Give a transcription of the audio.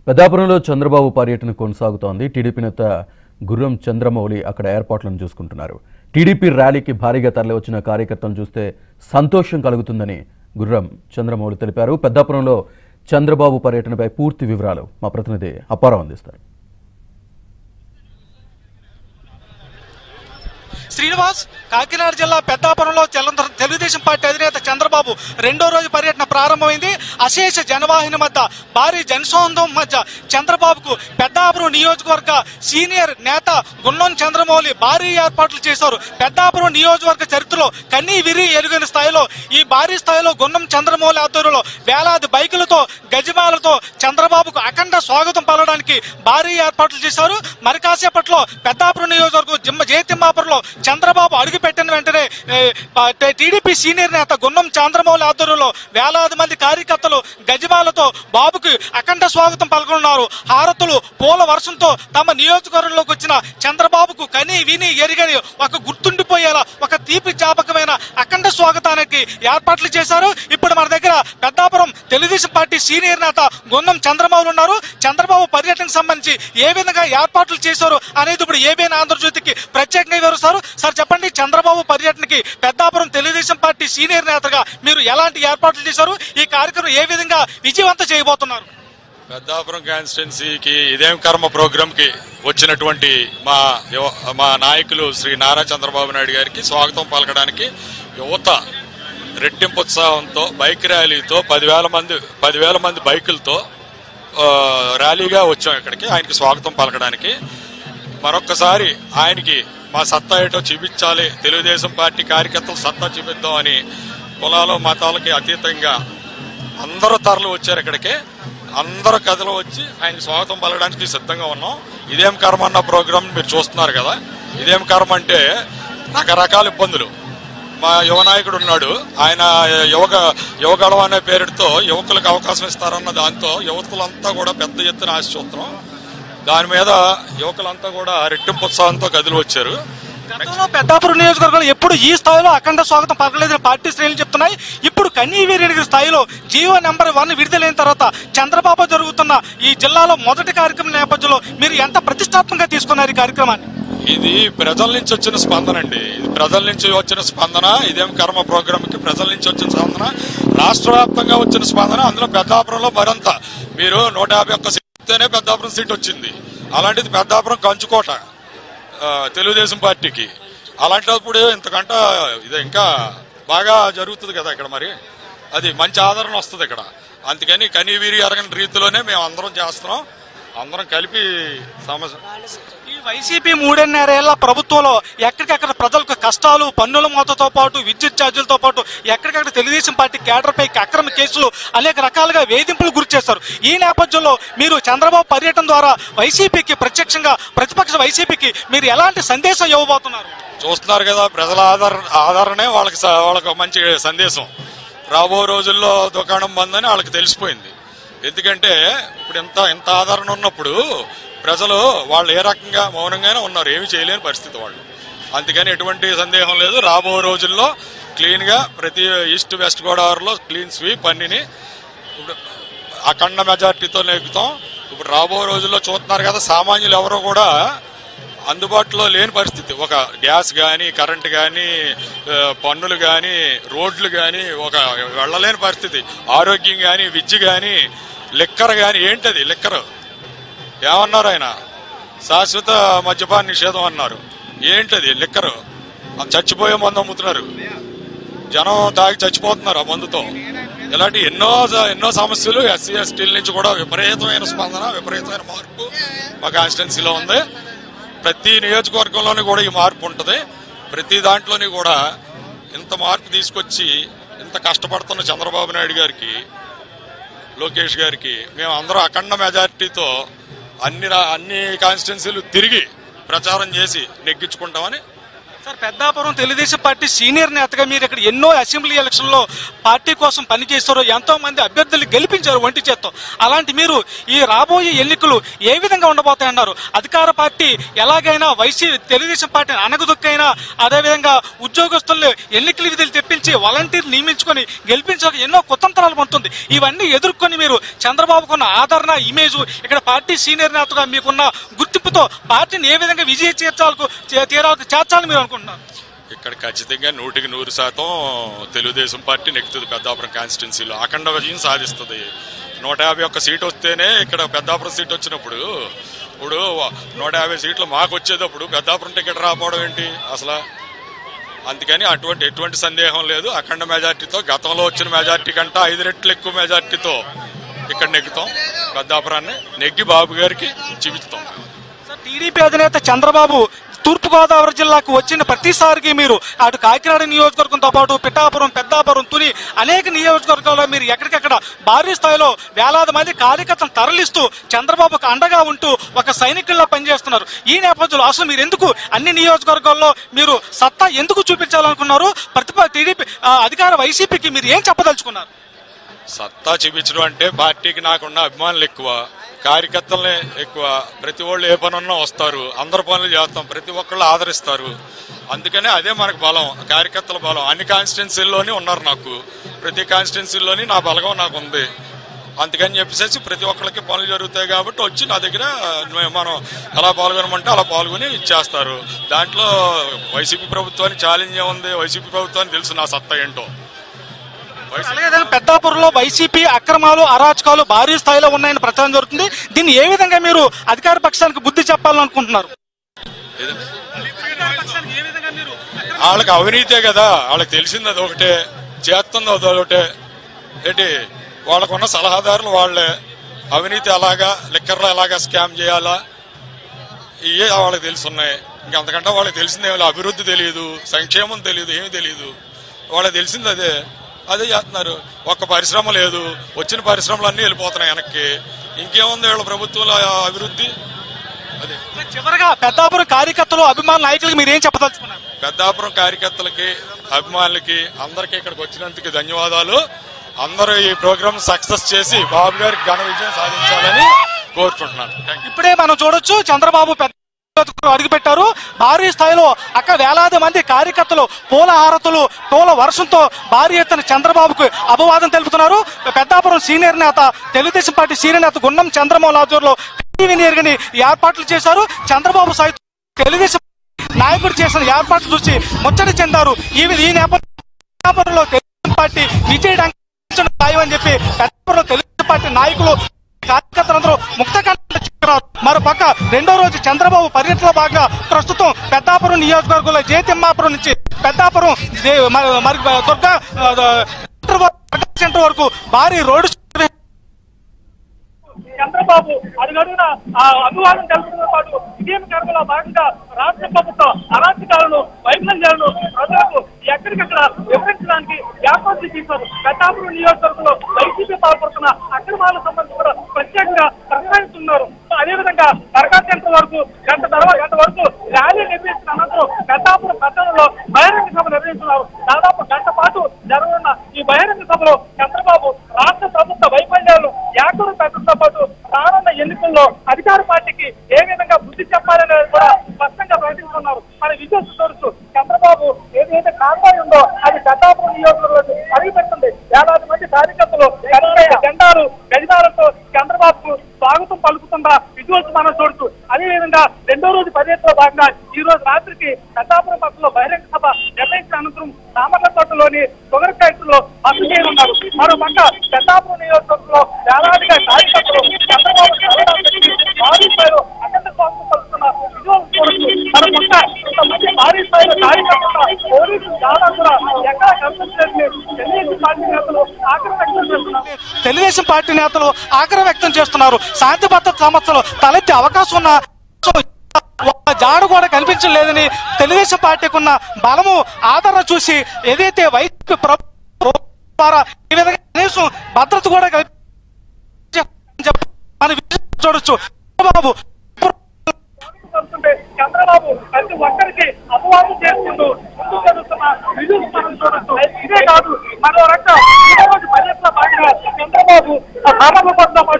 పెద్దాపురంలో చంద్రబాబు పర్యటన కొనసాగుతోంది టీడీపీ నేత గుర్రం చంద్రమౌళి అక్కడ ఏర్పాట్లను చూసుకుంటున్నారు టీడీపీ ర్యాలీకి భారీగా తరలివచ్చిన కార్యకర్తలను చూస్తే సంతోషం కలుగుతుందని గుర్రం చంద్రమౌళి తెలిపారు పెద్దాపురంలో చంద్రబాబు పర్యటనపై పూర్తి వివరాలు మా ప్రతినిధి అప్పారావు అందిస్తారు శ్రీనివాస్ కాకినాడ జిల్లా పెద్దాపురంలో తెలంగాణ తెలుగుదేశం పార్టీ అధినేత చంద్రబాబు రెండో రోజు పర్యటన ప్రారంభమైంది అశేష జనవాహిని మధ్య భారీ జనసందం మధ్య చంద్రబాబుకు పెద్దాపురం నియోజకవర్గ సీనియర్ నేత గున్నం చంద్రమౌళి భారీ ఏర్పాట్లు చేశారు పెద్దాపురం నియోజకవర్గ చరిత్రలో కన్నీ విరి ఎరుగని స్థాయిలో ఈ భారీ స్థాయిలో గున్నం చంద్రమౌళి ఆధ్వర్యంలో వేలాది బైకులతో గజమాలతో చంద్రబాబుకు అఖండ స్వాగతం పలవడానికి భారీ ఏర్పాట్లు చేశారు మరి కాసేపట్లో పెద్దాపురం నియోజకవర్గం జిమ్మ జయతిమ్మాపురంలో చంద్రబాబు అడుగు పెట్టిన వెంటనే ఏ, ప- టీడీపీ సీనియర్ నేత గున్నం చంద్రమౌళి ఆధ్వర్యంలో వేలాది మంది కార్యకర్తలు గజమాలతో బాబుకి అఖండ స్వాగతం పలకనున్నారు హారతులు పూల వర్షంతో తమ నియోజకవర్గంలోకి వచ్చిన చంద్రబాబుకు కని విని ఎరిగని ఒక గుర్తుండిపోయేలా ఒక తీపి జ్ఞాపకమైన అఖండ స్వాగతానికి ఏర్పాట్లు చేశారు ఇప్పుడు మన దగ్గర పెద్దాపురం తెలుగుదేశం పార్టీ సీనియర్ నేత గున్నం చంద్రబాబు ఉన్నారు చంద్రబాబు పర్యటనకు సంబంధించి ఏ విధంగా ఏర్పాట్లు చేశారు అనేది ఇప్పుడు ఏబిఎన్ ఆంధ్రజ్యోతికి ప్రత్యేకంగా వివరిస్తారు సార్ చెప్పండి చంద్రబాబు పర్యటనకి పెద్దాపురం తెలుగుదేశం పార్టీ సీనియర్ నేతగా మీరు ఎలాంటి ఏర్పాట్లు చేశారు ఈ కార్యక్రమం ఏ విధంగా విజయవంతం చేయబోతున్నారు పెద్దాపురం కాన్స్టిట్యున్సీకి ఇదేం కర్మ ప్రోగ్రామ్ కి వచ్చినటువంటి మా యువ- మా నాయకులు శ్రీ నారా చంద్రబాబు నాయుడు గారికి స్వాగతం పలకడానికి యువత రెట్టింపు ఉత్సాహంతో బైక్ ర్యాలీతో పదివేల మంది పదివేల మంది బైకులతో ఆ, ర్యాలీగా వచ్చాం ఇక్కడికి ఆయనకి స్వాగతం పలకడానికి మరొక్కసారి ఆయనకి మా సత్తా ఏటో చూపించాలి తెలుగుదేశం పార్టీ కార్యకర్తలు సత్తా చూపిద్దామని కులాలు మతాలకి అతీతంగా అందరూ తరలి వచ్చారు ఇక్కడికి అందరూ కథలు వచ్చి ఆయనకి స్వాగతం పలకడానికి సిద్ధంగా ఉన్నాం ఇదేం కర్మ అన్న ప్రోగ్రామ్ మీరు చూస్తున్నారు కదా ఇదేం కర్మ అంటే రకరకాల ఇబ్బందులు మా యువ నాయకుడు ఉన్నాడు ఆయన యువక యువగళం అనే పేరుతో యువకులకు అవకాశం ఇస్తారన్న దాంతో యువకులంతా కూడా పెద్ద ఎత్తున ఆశ చూస్తున్నాం దాని మీద యువకులంతా కూడా రెట్టింపు ఉత్సాహంతో కదిలి వచ్చారు గతంలో పెద్దాపురం నియోజకవర్గంలో ఎప్పుడు ఈ స్థాయిలో అఖండ స్వాగతం పలకలేదని పార్టీ శ్రేణులు చెప్తున్నాయి ఇప్పుడు కన్నీవీరి స్థాయిలో జియో నెంబర్ వన్ విడుదలైన తర్వాత చంద్రబాబు జరుగుతున్న ఈ జిల్లాలో మొదటి కార్యక్రమం నేపథ్యంలో మీరు ఎంత ప్రతిష్టాత్మకంగా తీసుకున్నారు ఈ కార్యక్రమాన్ని ఇది ప్రజల నుంచి వచ్చిన స్పందన అండి ఇది ప్రజల నుంచి వచ్చిన స్పందన ఇదేం కర్మ ప్రోగ్రామ్ కి ప్రజల నుంచి వచ్చిన స్పందన రాష్ట్ర వ్యాప్తంగా వచ్చిన స్పందన అందులో పెద్దాపురంలో మరింత మీరు నూట యాభై ఒక్క సీట్తోనే పెద్దాపురం సీట్ వచ్చింది అలాంటిది పెద్దాపురం కంచుకోట ఆ, తెలుగుదేశం పార్టీకి అలాంటప్పుడు ఇంతకంట ఇది ఇంకా బాగా జరుగుతుంది కదా ఇక్కడ మరి అది మంచి ఆదరణ వస్తుంది ఇక్కడ అందుకని కనీవీరి అరగని రీతిలోనే మేము అందరం చేస్తున్నాం అందరం కలిపి సమస్య ఈ వైసీపీ మూడున్నరేళ్ల ప్రభుత్వంలో ఎక్కడికక్కడ ప్రజలకు కష్టాలు పన్నుల మూతతో పాటు విద్యుత్ ఛార్జీలతో పాటు ఎక్కడికక్కడ తెలుగుదేశం పార్టీ కేడర్పై అక్రమ కేసులు అనేక రకాలుగా వేధింపులు గురి చేస్తారు ఈ నేపథ్యంలో మీరు చంద్రబాబు పర్యటన ద్వారా వైసీపీకి ప్రత్యక్షంగా ప్రతిపక్ష వైసీపీకి మీరు ఎలాంటి సందేశం ఇవ్వబోతున్నారు చూస్తున్నారు కదా ప్రజల ఆదరణ ఆదరణే వాళ్ళకి స- వాళ్ళకి ఒక మంచి సందేశం రాబో రోజుల్లో దుకాణం బంద్ అని వాళ్ళకి తెలిసిపోయింది ఎందుకంటే ఇప్పుడు ఇంత ఇంత ఆదరణ ఉన్నప్పుడు ప్రజలు వాళ్ళు ఏ రకంగా మౌనంగానే ఉన్నారు ఏమీ చేయలేని పరిస్థితి వాళ్ళు అందుకని ఎటువంటి సందేహం లేదు రాబో రోజుల్లో క్లీన్ గా ప్రతి ఈస్ట్ వెస్ట్ గోదావరిలో క్లీన్ స్వీప్ అన్నిని ఇప్పుడు అఖండ మెజార్టీతో నెగ్గుతాం ఇప్పుడు రాబో రోజుల్లో చూస్తున్నారు కదా సామాన్యులు ఎవరు కూడా అందుబాటులో లేని పరిస్థితి ఒక గ్యాస్ కానీ కరెంట్ కానీ పన్నులు కానీ రోడ్లు కానీ ఒక వెళ్ళలేని పరిస్థితి ఆరోగ్యం కానీ విద్య కానీ లిక్కర్ కానీ ఏంటది లిక్కర్ ఏమన్నారు ఆయన శాశ్వత మద్యపాన నిషేధం అన్నారు ఏంటది లిక్కర్ చచ్చిపోయే మందు అమ్ముతున్నారు జనం తాగి చచ్చిపోతున్నారు ఆ మందుతో ఇలాంటి ఎన్నో ఎన్నో సమస్యలు ఎస్సీ ఎస్టీల నుంచి కూడా విపరీతమైన స్పందన విపరీతమైన మార్పు మా కాన్స్టిట్యున్సీలో ఉంది ప్రతి నియోజకవర్గంలోని కూడా ఈ మార్పు ఉంటుంది ప్రతి దాంట్లోని కూడా ఇంత మార్పు తీసుకొచ్చి ఇంత కష్టపడుతున్న చంద్రబాబు నాయుడు గారికి లోకేష్ గారికి మేము అందరం అఖండ మెజారిటీతో అన్ని రా- అన్ని కాన్స్టిట్యున్సీలు తిరిగి ప్రచారం చేసి నెగ్గించుకుంటామని sir Peddapuram Telugu Desam party senior నేతగా మీరు ఇక్కడ ఎన్నో అసెంబ్లీ ఎలక్షన్లో పార్టీ కోసం పనిచేశారు ఎంతో మంది అభ్యర్థులు గెలిపించారు ఒంటి చేత్తో అలాంటి మీరు ఈ రాబోయే ఎన్నికలు ఏ విధంగా ఉండబోతాయన్నారు అధికార పార్టీ ఎలాగైనా వైసీ తెలుగుదేశం పార్టీని అనగదొక్కైనా అదేవిధంగా ఉద్యోగస్తులు ఎన్నికల విధులు తెప్పించి వాలంటీర్ నియమించుకొని గెలిపించక ఎన్నో కుతంత్రాలు పంటుంది ఇవన్నీ ఎదుర్కొని మీరు చంద్రబాబుకున్న ఆదరణ ఇమేజ్ ఇక్కడ పార్టీ సీనియర్ నేతగా మీకున్న గుర్తింపుతో పార్టీని ఏ విధంగా విజయ చేర్చాలకు తీరాలకు చేర్చాలని మీరు అనుకుంటున్నారు ఇక్కడ ఖచ్చితంగా నూటికి నూరు శాతం తెలుగుదేశం పార్టీ నెక్కుతుంది పెద్దాపురం కాన్స్టిట్యున్సీలో అఖండ విజయం సాధిస్తుంది నూట యాభై ఒక్క సీట్ వస్తేనే ఇక్కడ పెద్దాపురం సీట్ వచ్చినప్పుడు ఇప్పుడు నూట యాభై సీట్లు మాకు వచ్చేటప్పుడు పెద్దాపురం టికెట్ రాకపోవడం ఏంటి అసలు అందుకని అటువంటి ఎటువంటి సందేహం లేదు అఖండ మెజార్టీతో గతంలో వచ్చిన మెజార్టీ కంటే ఐదు రెట్లు ఎక్కువ మెజార్టీతో ఇక్కడ నెగ్గుతాం పెద్దాపురాన్ని నెగ్గి బాబు గారికి చూపిస్తాం సార్ టీడీపీ అధినేత చంద్రబాబు తూర్పుగోదావరి జిల్లాకు వచ్చిన ప్రతిసారికి మీరు అటు కాకినాడ నియోజకవర్గంతో పాటు పిఠాపురం పెద్దాపురం తుని అనేక నియోజకవర్గాల్లో మీరు ఎక్కడికెక్కడ భారీ స్థాయిలో వేలాది మంది కార్యకర్తలు తరలిస్తూ చంద్రబాబుకు అండగా ఉంటూ ఒక సైనికుల్లా పనిచేస్తున్నారు ఈ నేపథ్యంలో అసలు మీరు ఎందుకు అన్ని నియోజకవర్గాల్లో మీరు సత్తా ఎందుకు చూపించాలనుకున్నారు ప్రతిప టీడీపీ ఆ, అధికార వైసీపీకి మీరు ఏం చెప్పదలుచుకున్నారు సత్తా చూపించడం అంటే పార్టీకి నాకున్న అభిమానులు ఎక్కువ కార్యకర్తలనే ఎక్కువ ప్రతి వాళ్ళు ఏ పని ఉన్నా వస్తారు అందరు పనులు చేస్తాం ప్రతి ఒక్కళ్ళు ఆదరిస్తారు అందుకనే అదే మనకు బలం కార్యకర్తల బలం అన్ని కాన్స్టిట్యున్సీల్లోనే ఉన్నారు నాకు ప్రతి కాన్స్టిట్యున్సీల్లోని నా బలగం నాకు ఉంది అందుకని చెప్పేసి ప్రతి ఒక్కరికి పనులు జరుగుతాయి కాబట్టి వచ్చి నా దగ్గర మే- మనం ఎలా పాల్గొనమంటే అలా పాల్గొని ఇచ్చేస్తారు దాంట్లో వైసీపీ ప్రభుత్వానికి ఛాలెంజ్ ఏముంది వైసీపీ ప్రభుత్వానికి తెలుసు నా సత్తా ఏంటో వైసీపీ అలాగే దాని పెద్దాపురంలో వైసీపీ అక్రమాలు అరాచకాలు భారీ స్థాయిలో ఉన్నాయని ప్రచారం జరుగుతుంది దీన్ని ఏ విధంగా మీరు అధికార పక్షానికి బుద్ధి చెప్పాలని అనుకుంటున్నారు ఏదండి? అధికార పక్షానికి ఏ విధంగా మీరు వాళ్ళకి అవినీతే కదా వాళ్ళకి తెలిసింది అది ఒకటే చేస్తుంది అది ఒకటే ఏంటి వాళ్ళకున్న సలహాదారులు వాళ్ళే అవినీతి ఎలాగా లిక్కర్లో ఎలాగా స్కామ్ చేయాలా ఇవే వాళ్ళకి తెలుసున్నాయి ఇంకా అంతకంటే వాళ్ళకి తెలిసిందే అభివృద్ధి తెలియదు సంక్షేమం తెలియదు ఏమీ తెలియదు వాళ్ళకి తెలిసింది అదే అదే చేస్తున్నారు ఒక్క పరిశ్రమ లేదు వచ్చిన పరిశ్రమలు అన్నీ వెళ్ళిపోతున్నాయి వెనక్కి ఇంకేముంది వీళ్ళ ప్రభుత్వంలో అభివృద్ధి అదే చివరగా పెద్దాపురం కార్యకర్తలు అభిమాన నాయకులకు మీరు ఏం చెప్పదలుచుకున్నారు పెద్దాపురం కార్యకర్తలకి అభిమానులకి అందరికీ ఇక్కడికి వచ్చినందుకు ధన్యవాదాలు అందరూ ఈ ప్రోగ్రామ్ సక్సెస్ చేసి బాబు గారికి ఘన విజయం సాధించాలని కోరుకుంటున్నాను థ్యాంక్ యూ ఇప్పుడే మనం చూడొచ్చు చంద్రబాబు పెద్ద అడుగు పెట్టారు భారీ స్థాయిలో అక్క వేలాది మంది కార్యకర్తలు పూల హారతులు పూల వర్షంతో భారీ ఎత్తున చంద్రబాబుకు అపవాదం తెలుపుతున్నారు పెద్దాపురం సీనియర్ నేత తెలుగుదేశం పార్టీ సీనియర్ నేత గున్నం చంద్రమోహన్ ఆధ్వర్యంలో టీవీ నేరుగని ఏర్పాట్లు చేశారు చంద్రబాబు సైతం తెలుగుదేశం నాయకుడు చేసిన ఏర్పాట్లు చూసి ముచ్చట చెందారు ఈ ఈ నేపథ్యంలో తెలుగుదేశం పార్టీ విజయడానికి ఖాయం అని చెప్పి పెద్దపురంలో తెలుగుదేశం పార్టీ నాయకులు కార్యకర్తలందరూ ముక్తకంఠ చెప్పారు మరో పక్క రెండో రోజు చంద్రబాబు పర్యటనలో భాగంగా ప్రస్తుతం పెద్దాపురం నియోజకవర్గంలో జే తిమ్మాపురం నుంచి పెద్దాపురం దే- మరి మరి దుర్గా ఆ, సెంటర్ వరకు- సెంటర్ వరకు భారీ రోడ్డు చంద్రబాబు అడుగడుగున ఆ అభివాదం తెలుపుతో పాటు విజయం కర్మలో భాగంగా రాష్ట్ర ప్రభుత్వం అరాచకాలను వైఫల్యాలను ప్రజలకు ఎక్కడికక్కడ వివరించడానికి ఏర్పాట్లు చేశారు పెద్దాపురం నియోజకవర్గంలో వైసీపీ పాల్పడుతున్న అక్రమాలకు సంబంధించి కూడా ప్రత్యేకంగా ప్రస్తావిస్తున్నారు అదేవిధంగా దర్గా సెంటర్ వరకు గంట తర్వాత గంట వరకు ర్యాలీ నిర్వహించిన అనంతరం పెద్దాపురం పట్టణంలో బహిరంగ సభ నిర్వహిస్తున్నారు దాదాపు గంట పాటు జరగనున్న ఈ బహిరంగ సభలో చంద్రబాబు రాష్ట్ర ప్రభుత్వ వైఫల్యాలు యాకూరు పెట్టడంతో పాటు రానున్న ఎన్నికల్లో అధికార పార్టీకి ఏ విధంగా బుద్ధి చెప్పాలనేది కూడా స్పష్టంగా ప్రకటిస్తున్నారు మన విజయం చూడొచ్చు చంద్రబాబు ఏదైతే కాన్వాయ్ ఉందో అది పెద్దాపురం నియోజకవర్గంలో అడిగిపెట్టింది వేలాది మంది కార్యకర్తలు కనపడే జెండాలు గజనాలతో చంద్రబాబుకు స్వాగతం పలుకుతుందా విజువల్స్ మనం చూడొచ్చు అదేవిధంగా రెండో రోజు పర్యటనలో భాగంగా ఈ రోజు రాత్రికి పెద్దాపురం పక్కలో బహిరంగ సభ నిర్వహించిన అనంతరం సామర్లకోటలోని షుగర్ ఫ్యాక్టరీలో బస్సు చేయనున్నారు మరో పక్క పెద్దాపురం నియోజకవర్గంలో వేలాదిగా కార్యకర్తలు చంద్రబాబు కలవడానికి భారీ స్థాయిలో అత్యంత స్వాగతం పలుకుతున్న విజువల్స్ చూడొచ్చు మరో పక్క ఇంతమంది భారీ స్థాయిలో కార్యకర్తలు పోలీసులు చాలా కూడా ఎక్కడ కనిపించలేదు తెలుగుదేశం పార్టీ నేతలు ఆగ్రహం వ్యక్తం చేస్తున్నారు తెలుగుదేశం పార్టీ నేతలు ఆగ్రహం వ్యక్తం చేస్తున్నారు శాంతి భద్రత సమస్యలు తలెత్తే అవకాశం ఉన్న ఒక్క జాడు కూడా కనిపించలేదని తెలుగుదేశం పార్టీకి ఉన్న బలము ఆదరణ చూసి ఏదైతే వైసీపీ ప్రభుత్వం ద్వారా ఈ విధంగా కనీసం భద్రత కూడా కల్పించ- చెప్పి మన విజయం చూడొచ్చు చంద్రబాబు చంద్రబాబు ప్రతి ఒక్కరికి అపవాదం చేస్తుంటూ విజువల్స్ మనం చూడొచ్చు ఇదే కాదు మరో రకం ఈ రోజు పర్యటన భాగంగా చంద్రబాబు ఆ ప్రారంభ పట్ల